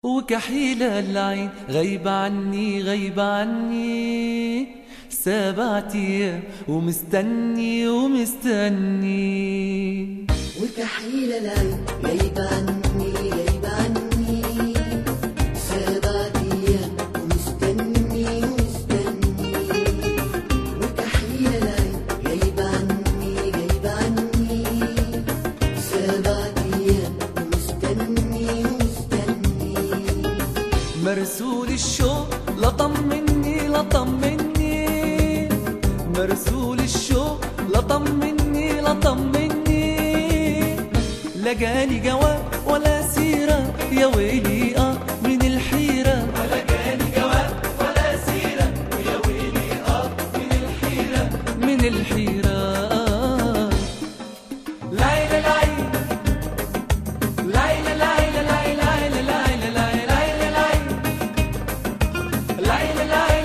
وكحيل العين غيب عني غيب عني سبعة أيام ومستني ومستني وكحيل العين غيب عني غيب عني سبعة أيام ومستني ومستني وكحيل العين غيب عني غيب عني سبعة أيام ومستني ومستني مرسول الشوق لا طمني لا طمني مرسول الشوق لا طمني لا طمني لا جالي جواب ولا سيرة يا ويلي اه من الحيرة ولا جالي جواب ولا سيرة ويا ويلي اه من الحيرة من الحيرة ليلى ليلى ليلى ليلى ليلى ليلى ليلى ليلى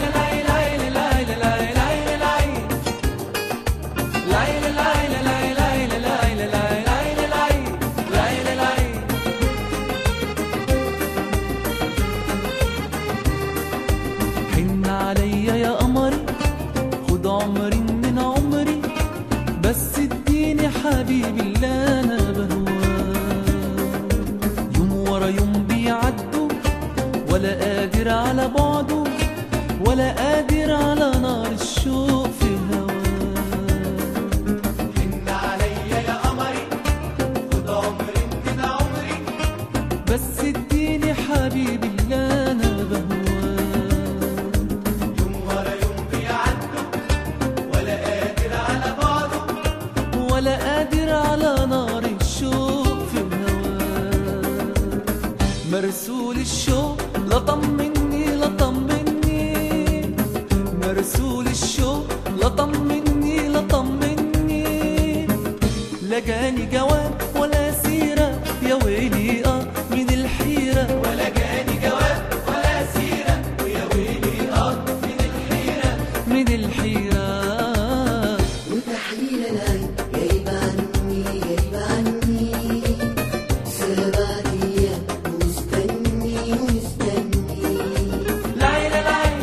حن عليا يا قمري خد عمري من عمري بس اديني حبيبي اللي انا بهواه يوم ورا يوم بيعدوا ولا قادر على بعده ولا قادر على نار الشوق في هواه حن عليا يا قمري خد عمري من عمري بس اديني حبيبي اللي انا بهواه يوم ورا يوم بيعدوا ولا قادر على بعده ولا قادر على نار الشوق في هواه مرسول الشوق لا طمني لا طمني مرسول الشوق لا طمني لا طمني لا جاني جواب ولا سيرة يا ويلي اه من الحيرة ولا جاني جواب ولا سيرة ويا ويلي اه من الحيرة من الحيرة وكحيل العين غيب عني غيب عني سبعة أيام ومستني ومستني ليلى ليلى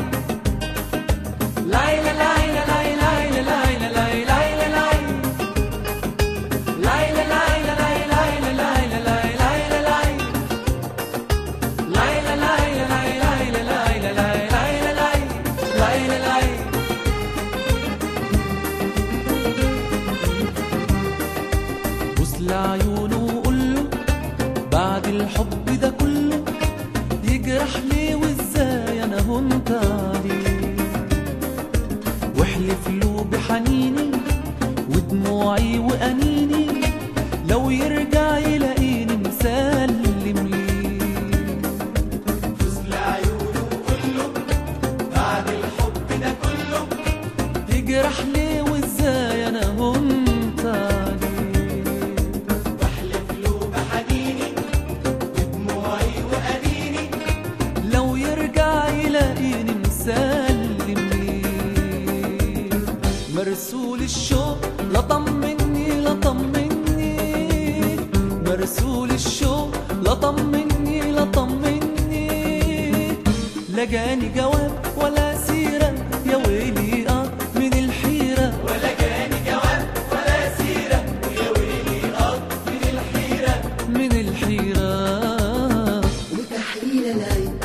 ليلى ليلى ليلى ليلى ليلى ليلى بص لعيونه وقول له بعد الحب ده كله يجرح ليه وازاي انا هنت عليه واحلف له بحنيني ودموعي وانيني لو يرجع يلاقيني مسلم ليه يجرح ليه وازاي انا هنت عليه واحلف له بحنيني ودموعي وانيني لو يرجع يلاقيني مسلم ليه مرسول الشوق لا طمني لا طمني مرسول الشوق لا طمني لا طمني لا جاني جواب ولا سيرة يا ويلي اه من الحيرة ولا جاني جواب ولا سيرة ويا ويلي اه من الحيرة من الحيرة وكحيل العين